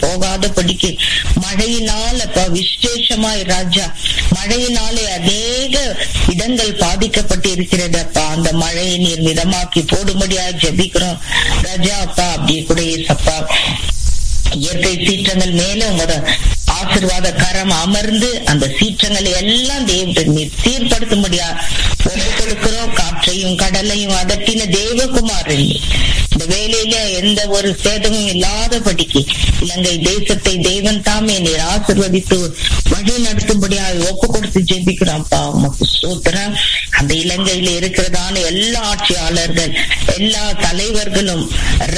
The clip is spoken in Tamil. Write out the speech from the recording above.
போகாதபடிக்கு மழையினால் அப்பா விசேஷமாய் ராஜா மழையினாலே அநேக இடங்கள் பாதிக்கப்பட்டு இருக்கிறது அப்பா அந்த மழையை நீர் மிதமாக்கி போடும்படியா ஜெபிக்கிறோம் ராஜா அப்பா அப்படியே கூட ஏசப்பா இயற்கை சீற்றங்கள் மேல உங்களோட ஆசிர்வாத கரம் அமர்ந்து அந்த சீற்றங்களை எல்லாம் தேவன் நீர் சீர்படுத்தும்படியா ஒப்பு கொடுக்கிறோம் காற்றையும் கடலையும் அதட்டின தேவகுமாரன் இந்த வேலையில எந்த ஒரு சேதமும் இல்லாதபடிக்கு இலங்கை தேசத்தை தேவன் தாமே நீர் ஆசிர்வதித்து வழி நடத்தும்படியாக ஒப்பு கொடுத்து ஜெபிக்கிறோம்ப்பா உமக்கு சூத்திரம் அந்த இலங்கையில இருக்கிறதான எல்லா ஆட்சியாளர்கள் எல்லா தலைவர்களும்